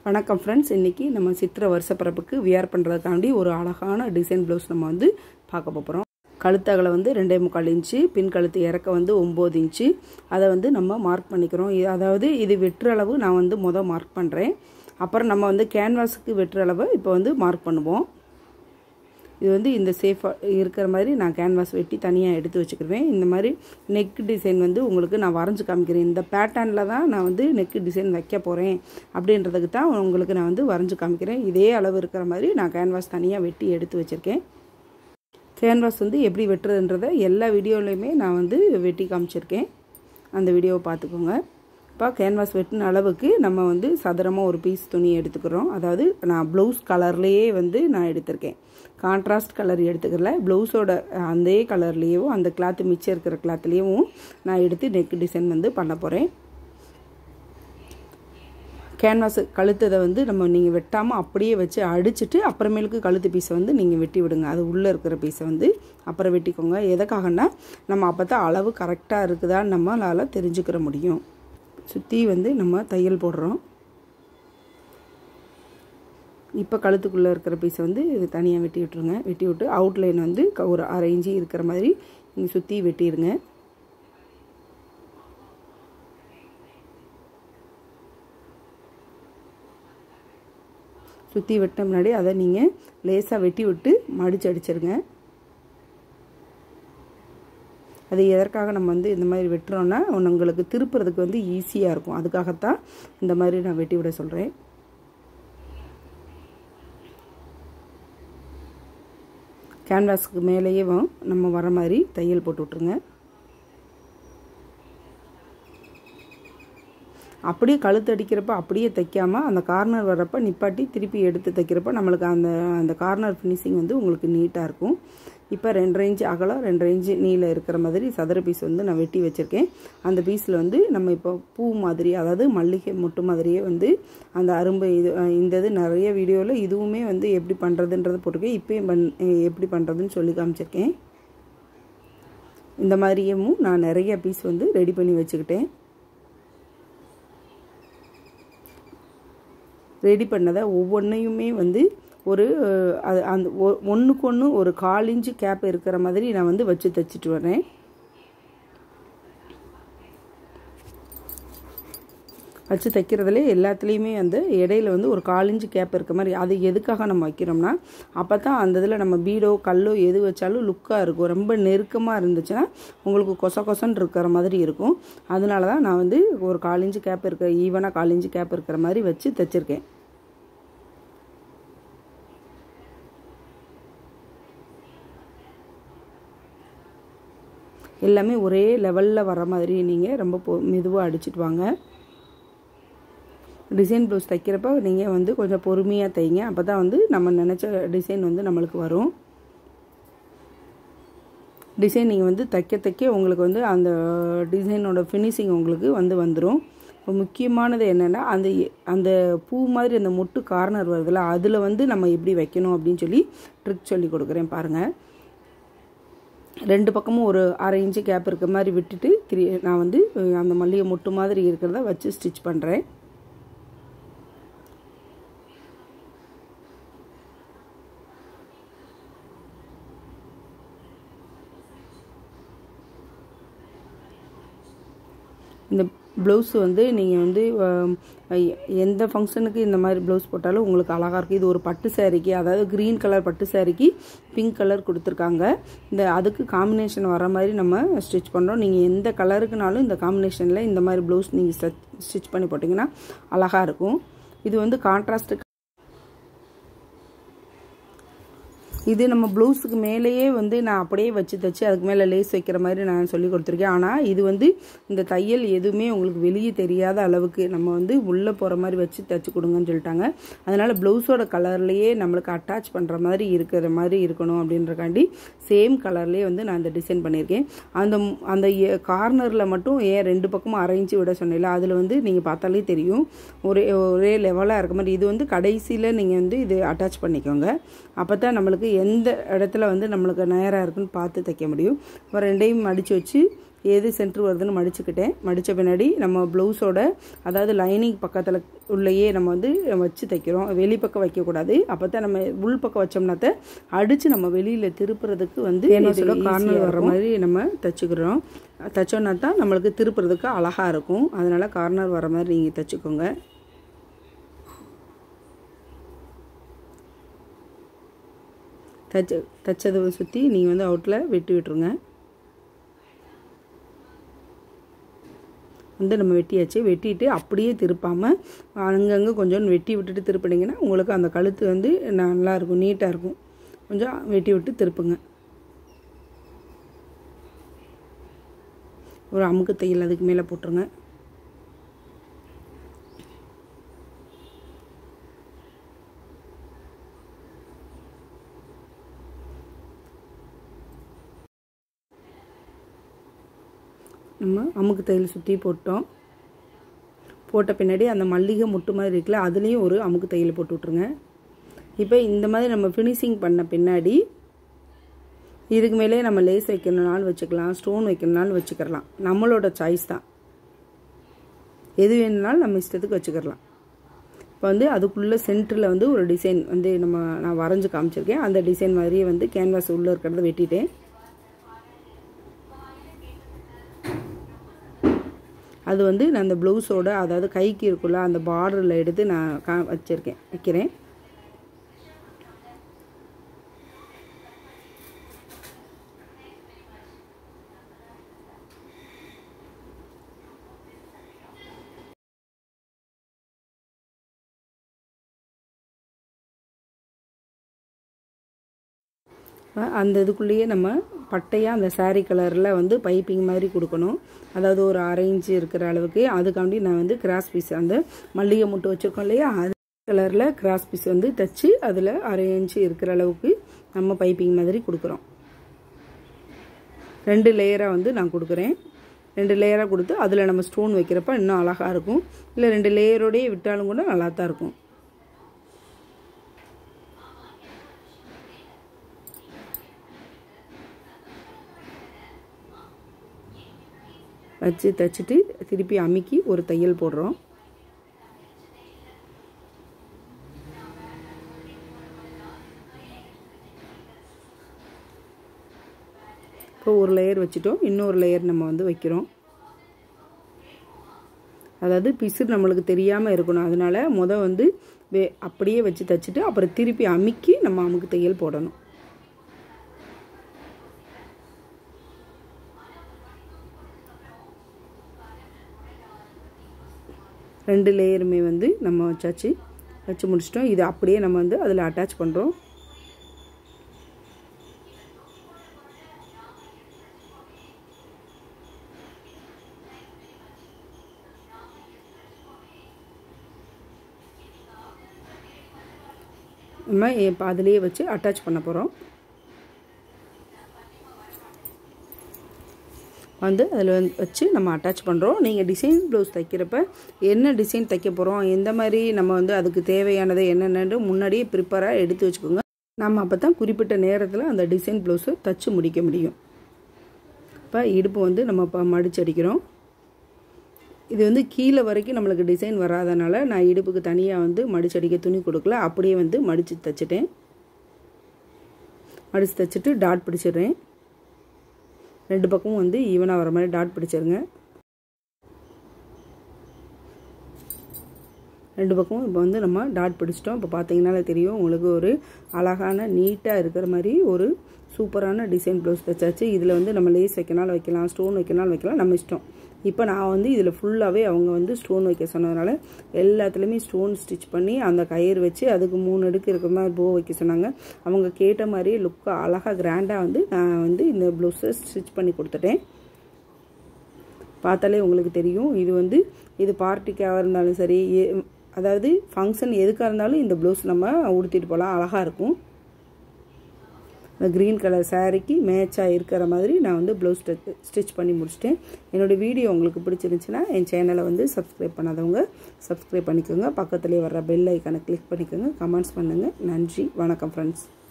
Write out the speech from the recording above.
வணக்கம் ஃப்ரெண்ட்ஸ் இன்றைக்கி நம்ம சித்திரை வருஷப்பிறப்புக்கு வியர் பண்ணுறதுக்காண்டி ஒரு அழகான டிசைன் ப்ளவுஸ் நம்ம வந்து பார்க்க போகிறோம் கழுத்தகலை வந்து ரெண்டே முக்கால் இன்ச்சு பின் கழுத்து இறக்க வந்து ஒம்பது இன்ச்சு அதை வந்து நம்ம மார்க் பண்ணிக்கிறோம் இது அதாவது இது வெற்று அளவு நான் வந்து மொதல் மார்க் பண்ணுறேன் அப்புறம் நம்ம வந்து கேன்வாஸுக்கு வெற்று அளவை இப்போ வந்து மார்க் பண்ணுவோம் இது வந்து இந்த சேஃபாக இருக்கிற மாதிரி நான் கேன்வாஸ் வெட்டி தனியாக எடுத்து வச்சுக்கிருவேன் இந்த மாதிரி நெக் டிசைன் வந்து உங்களுக்கு நான் வரைஞ்சி காமிக்கிறேன் இந்த பேட்டர்னில் தான் நான் வந்து நெக் டிசைன் வைக்க போகிறேன் அப்படின்றதுக்கு தான் உங்களுக்கு நான் வந்து வரைஞ்சி காமிக்கிறேன் இதே அளவு இருக்கிற மாதிரி நான் கேன்வாஸ் தனியாக வெட்டி எடுத்து வச்சுருக்கேன் கேன்வாஸ் வந்து எப்படி வெட்டுறதுன்றதை எல்லா வீடியோலையுமே நான் வந்து வெட்டி காமிச்சிருக்கேன் அந்த வீடியோவை பார்த்துக்கோங்க இப்போ கேன்வாஸ் வெட்டின அளவுக்கு நம்ம வந்து சதுரமாக ஒரு பீஸ் துணி எடுத்துக்கிறோம் அதாவது நான் ப்ளவுஸ் கலர்லேயே வந்து நான் எடுத்திருக்கேன் கான்ட்ராஸ்ட் கலர் எடுத்துக்கல ப்ளவுஸோட அதே கலர்லேயும் அந்த கிளாத்து மிச்சம் இருக்கிற கிளாத்துலேயும் நான் எடுத்து நெக் டிசைன் வந்து பண்ண போகிறேன் கேன்வாஸ் கழுத்ததை வந்து நம்ம நீங்கள் வெட்டாமல் அப்படியே வச்சு அடிச்சுட்டு அப்புறமேலுக்கு கழுத்து பீஸை வந்து நீங்கள் வெட்டி விடுங்க அது உள்ளே இருக்கிற பீஸை வந்து அப்புறம் வெட்டிக்கோங்க எதுக்காகன்னா நம்ம அப்போ தான் அளவு கரெக்டாக இருக்குதான்னு நம்மளால் தெரிஞ்சுக்கிற முடியும் சுற்றி வந்து நம்ம தையல் போடுறோம் இப்போ கழுத்துக்குள்ளே இருக்கிற பீஸை வந்து இது தனியாக வெட்டி விட்டுருங்க வெட்டி விட்டு அவுட்லைன் வந்து ஒரு அரை இன்ச்சு இருக்கிற மாதிரி நீங்கள் சுற்றி வெட்டிடுங்க சுற்றி வெட்ட முன்னாடி அதை நீங்கள் லேசாக வெட்டி விட்டு மடித்து அடிச்சிருங்க அது எதற்காக நம்ம வந்து இந்த மாதிரி வெட்டுறோன்னா உங்களுக்கு திருப்புறதுக்கு வந்து ஈஸியாக இருக்கும் அதுக்காகத்தான் இந்த மாதிரி நான் வெட்டி விட சொல்கிறேன் கேன்வாஸுக்கு மேலேயே நம்ம வர மாதிரி தையல் போட்டு விட்ருங்க அப்படியே கழுத்து அடிக்கிறப்ப அப்படியே தைக்காமல் அந்த கார்னர் வரப்போ நிப்பாட்டி திருப்பி எடுத்து தைக்கிறப்ப நம்மளுக்கு அந்த அந்த கார்னர் ஃபினிஷிங் வந்து உங்களுக்கு நீட்டாக இருக்கும் இப்போ ரெண்டரை இன்ச்சு அகலம் ரெண்டரை இன்ச்சு நீளம் இருக்கிற மாதிரி சதுர பீஸ் வந்து நான் வெட்டி வச்சுருக்கேன் அந்த பீஸில் வந்து நம்ம இப்போ பூ மாதிரி அதாவது மல்லிகை மொட்டு மாதிரியே வந்து அந்த அரும்பு இது இந்த இது நிறைய வீடியோவில் இதுவுமே வந்து எப்படி பண்ணுறதுன்றது போட்டிருக்கேன் இப்போயும் பண் எப்படி பண்ணுறதுன்னு சொல்லி காமிச்சிருக்கேன் இந்த மாதிரியும் நான் நிறைய பீஸ் வந்து ரெடி பண்ணி வச்சுக்கிட்டேன் ரெடி பண்ணதை ஒவ்வொன்றையுமே வந்து ஒரு அது அந்த ஒன்றுக்கு ஒன்று ஒரு கால் இன்ச்சு கேப் இருக்கிற மாதிரி நான் வந்து வச்சு தைச்சிட்டு வரேன் வச்சு தைக்கிறதுல எல்லாத்துலேயுமே வந்து இடையில வந்து ஒரு கால் இன்ச்சு கேப் இருக்க மாதிரி அது எதுக்காக நம்ம வைக்கிறோம்னா அப்போ தான் அந்த இதில் நம்ம பீடோ கல்லோ எது வச்சாலும் லுக்காக இருக்கும் ரொம்ப நெருக்கமாக இருந்துச்சுன்னா உங்களுக்கு கொச கொசன்னு இருக்கிற மாதிரி இருக்கும் அதனால தான் நான் வந்து ஒரு கால் இன்ச்சு கேப் இருக்க ஈவனாக கால் இன்ச்சு கேப் இருக்கிற மாதிரி வச்சு தைச்சிருக்கேன் எல்லாமே ஒரே லெவலில் வர மாதிரி நீங்கள் ரொம்ப பொ மெதுவாக அடிச்சிட்டு வாங்க டிசைன் ப்ளவுஸ் தைக்கிறப்ப நீங்கள் வந்து கொஞ்சம் பொறுமையாக தைங்க அப்போ தான் வந்து நம்ம நினச்ச டிசைன் வந்து நம்மளுக்கு வரும் டிசைன் நீங்கள் வந்து தைக்க தைக்க உங்களுக்கு வந்து அந்த டிசைனோட ஃபினிஷிங் உங்களுக்கு வந்து வந்துடும் இப்போ முக்கியமானது என்னென்னா அந்த அந்த பூ மாதிரி அந்த மொட்டு கார்னர் வருதுல்ல அதில் வந்து நம்ம எப்படி வைக்கணும் அப்படின்னு சொல்லி ட்ரிக் சொல்லி கொடுக்குறேன் பாருங்கள் ரெண்டு பக்கமும் ஒரு அரை இன்ச்சு கேப் இருக்க மாதிரி விட்டுட்டு திரி நான் வந்து அந்த மல்லிகை மொட்டு மாதிரி இருக்கிறத வச்சு ஸ்டிச் பண்ணுறேன் இந்த ப்ளவுஸ் வந்து நீங்கள் வந்து எந்த ஃபங்க்ஷனுக்கு இந்த மாதிரி ப்ளவுஸ் போட்டாலும் உங்களுக்கு அழகாக இருக்குது இது ஒரு பட்டு சேரீக்கு அதாவது க்ரீன் கலர் பட்டு சேரீக்கு பிங்க் கலர் கொடுத்துருக்காங்க இந்த அதுக்கு காம்பினேஷன் வர மாதிரி நம்ம ஸ்டிச் பண்ணுறோம் நீங்கள் எந்த கலருக்குனாலும் இந்த காம்பினேஷனில் இந்த மாதிரி ப்ளவுஸ் நீங்கள் ஸ்டிச் பண்ணி போட்டிங்கன்னா அழகாக இருக்கும் இது வந்து கான்ட்ராஸ்ட் இது நம்ம ப்ளவுஸுக்கு மேலேயே வந்து நான் அப்படியே வச்சு தைச்சி அதுக்கு மேலே லேஸ் வைக்கிற மாதிரி நான் சொல்லி கொடுத்துருக்கேன் ஆனால் இது வந்து இந்த தையல் எதுவுமே உங்களுக்கு வெளியே தெரியாத அளவுக்கு நம்ம வந்து உள்ளே போகிற மாதிரி வச்சு தைச்சி கொடுங்கன்னு சொல்லிட்டாங்க அதனால் ப்ளவுஸோட கலர்லேயே நம்மளுக்கு அட்டாச் பண்ணுற மாதிரி இருக்கிற மாதிரி இருக்கணும் அப்படின்றக்காண்டி சேம் கலர்லேயே வந்து நான் அந்த டிசைன் பண்ணியிருக்கேன் அந்த அந்த கார்னரில் மட்டும் ஏன் ரெண்டு பக்கமும் அரைஞ்சி விட சொன்னேன்ல அதில் வந்து நீங்கள் பார்த்தாலே தெரியும் ஒரே ஒரே லெவலாக இருக்க மாதிரி இது வந்து கடைசியில் நீங்கள் வந்து இது அட்டாச் பண்ணிக்கோங்க அப்போ தான் நம்மளுக்கு எந்த இடத்துல வந்து நம்மளுக்கு நேராக இருக்குன்னு பார்த்து தைக்க முடியும் இப்போ ரெண்டையும் மடித்து வச்சு எது சென்ட்ரு வருதுன்னு மடிச்சுக்கிட்டேன் மடித்த பின்னாடி நம்ம ப்ளவுஸோட அதாவது லைனிங் பக்கத்தில் உள்ளேயே நம்ம வந்து வச்சு தைக்கிறோம் வெளி பக்கம் வைக்கக்கூடாது அப்போ தான் நம்ம உள் பக்கம் வச்சோம்னாத்த அடித்து நம்ம வெளியில் திருப்புறதுக்கு வந்து கார்னர் வர்ற மாதிரி நம்ம தைச்சிக்கிறோம் தைச்சோன்னா தான் நம்மளுக்கு திருப்புறதுக்கு அழகாக இருக்கும் அதனால் கார்னர் வர மாதிரி நீங்கள் தைச்சிக்கோங்க தச்ச தைச்சதை சுற்றி நீங்கள் வந்து அவுட்டில் வெட்டி விட்டுருங்க வந்து நம்ம வெட்டியாச்சு வெட்டிட்டு அப்படியே திருப்பாமல் அங்கங்கே கொஞ்சம் வெட்டி விட்டுட்டு திருப்பினீங்கன்னா உங்களுக்கு அந்த கழுத்து வந்து நல்லாயிருக்கும் நீட்டாக இருக்கும் கொஞ்சம் வெட்டி விட்டு திருப்புங்க ஒரு அமுக்கு தையல் அதுக்கு மேலே போட்டுருங்க நம்ம அமுக்கு தையல் சுற்றி போட்டோம் போட்ட பின்னாடி அந்த மல்லிகை முட்டு மாதிரி இருக்குல்ல அதுலேயும் ஒரு அமுக்கு தையல் போட்டு விட்ருங்க இப்போ இந்த மாதிரி நம்ம ஃபினிஷிங் பண்ண பின்னாடி இதுக்கு மேலே நம்ம லேஸ் வைக்கணுனாலும் வச்சுக்கலாம் ஸ்டோன் வைக்கணுனாலும் வச்சுக்கிறலாம் நம்மளோட சாய்ஸ் தான் எது வேணுனாலும் நம்ம இஷ்டத்துக்கு வச்சுக்கிறலாம் இப்போ வந்து அதுக்குள்ளே சென்டரில் வந்து ஒரு டிசைன் வந்து நம்ம நான் வரைஞ்சி காமிச்சிருக்கேன் அந்த டிசைன் மாதிரியே வந்து கேன்வாஸ் உள்ளே இருக்கிறத வெட்டிட்டேன் அது வந்து நான் அந்த ப்ளவுஸோட அதாவது கைக்கு இருக்குள்ள அந்த பார்டரில் எடுத்து நான் கா வச்சுருக்கேன் வைக்கிறேன் அந்த இதுக்குள்ளேயே நம்ம பட்டையாக அந்த சாரீ கலரில் வந்து பைப்பிங் மாதிரி கொடுக்கணும் அதாவது ஒரு அரை இன்ச்சு இருக்கிற அளவுக்கு அதுக்காண்டி நான் வந்து கிராஸ் பீஸ் அந்த மல்லிகை முட்டை வச்சுருக்கோம் இல்லையா அது கலரில் கிராஸ் பீஸ் வந்து தைச்சி அதில் அரை இன்ச்சு இருக்கிற அளவுக்கு நம்ம பைப்பிங் மாதிரி கொடுக்குறோம் ரெண்டு லேயராக வந்து நான் கொடுக்குறேன் ரெண்டு லேயராக கொடுத்து அதில் நம்ம ஸ்டோன் வைக்கிறப்ப இன்னும் அழகாக இருக்கும் இல்லை ரெண்டு லேயரோடையே விட்டாலும் கூட நல்லா தான் இருக்கும் வச்சு தைச்சிட்டு திருப்பி அமுக்கி ஒரு தையல் போடுறோம் இப்போ ஒரு லேயர் வச்சுட்டோம் இன்னொரு லேயர் நம்ம வந்து வைக்கிறோம் அதாவது பிசு நம்மளுக்கு தெரியாமல் இருக்கணும் அதனால் முத வந்து வே அப்படியே வச்சு தைச்சிட்டு அப்புறம் திருப்பி அமுக்கி நம்ம அமுக்கு தையல் போடணும் ரெண்டு லேயருமே வந்து நம்ம வச்சாச்சு வச்சு முடிச்சிட்டோம் இது அப்படியே நம்ம வந்து அதில் அட்டாச் பண்ணுறோம் நம்ம இப்போ அதிலேயே வச்சு அட்டாச் பண்ண போகிறோம் வந்து அதில் வந்து வச்சு நம்ம அட்டாச் பண்ணுறோம் நீங்கள் டிசைன் ப்ளவுஸ் தைக்கிறப்ப என்ன டிசைன் தைக்க போகிறோம் எந்த மாதிரி நம்ம வந்து அதுக்கு தேவையானதை என்னென்னு முன்னாடியே ப்ரிப்பராக எடுத்து வச்சுக்கோங்க நம்ம அப்போ தான் குறிப்பிட்ட நேரத்தில் அந்த டிசைன் ப்ளவுஸை தச்சு முடிக்க முடியும் இப்போ இடுப்பு வந்து நம்ம இப்போ மடிச்சு அடிக்கிறோம் இது வந்து கீழே வரைக்கும் நம்மளுக்கு டிசைன் வராதனால நான் இடுப்புக்கு தனியாக வந்து மடிச்சு அடிக்க துணி கொடுக்கல அப்படியே வந்து மடித்து தைச்சிட்டேன் மடித்து தைச்சிட்டு டாட் பிடிச்சிடுறேன் ரெண்டு பக்கமும் வந்து ஈவனாக வர மாதிரி டாட் பிடிச்சிருங்க ரெண்டு பக்கமும் இப்போ வந்து நம்ம டாட் பிடிச்சிட்டோம் இப்போ பார்த்தீங்கன்னாலே தெரியும் உங்களுக்கு ஒரு அழகான நீட்டாக இருக்கிற மாதிரி ஒரு சூப்பரான டிசைன் ப்ளவுஸ் தைச்சாச்சு இதில் வந்து நம்ம லேஸ் வைக்கனாலும் வைக்கலாம் ஸ்டோன் வைக்கனாலும் வைக்கலாம் நம்ம இஷ்டம் இப்போ நான் வந்து இதில் ஃபுல்லாகவே அவங்க வந்து ஸ்டோன் வைக்க சொன்னதுனால எல்லாத்துலேயுமே ஸ்டோன் ஸ்டிச் பண்ணி அந்த கயிறு வச்சு அதுக்கு மூணு அடுக்கு இருக்கிற மாதிரி போ வைக்க சொன்னாங்க அவங்க கேட்ட மாதிரியே லுக்காக அழகாக கிராண்டாக வந்து நான் வந்து இந்த ப்ளவுஸை ஸ்டிச் பண்ணி கொடுத்துட்டேன் பார்த்தாலே உங்களுக்கு தெரியும் இது வந்து இது பார்ட்டிக்காக இருந்தாலும் சரி அதாவது ஃபங்க்ஷன் எதுக்காக இருந்தாலும் இந்த ப்ளவுஸ் நம்ம உடுத்திட்டு போகலாம் அழகாக இருக்கும் இந்த க்ரீன் கலர் சாரீக்கு மேட்சாக இருக்கிற மாதிரி நான் வந்து ப்ளவுஸ் ஸ்டிச் பண்ணி முடிச்சிட்டேன் என்னோடய வீடியோ உங்களுக்கு பிடிச்சிருந்துச்சுன்னா என் சேனலை வந்து சப்ஸ்கிரைப் பண்ணாதவங்க சப்ஸ்கிரைப் பண்ணிக்கோங்க பக்கத்துலேயே வர்ற பெல் ஐக்கானை கிளிக் பண்ணிக்கோங்க கமெண்ட்ஸ் பண்ணுங்கள் நன்றி வணக்கம் ஃப்ரெண்ட்ஸ்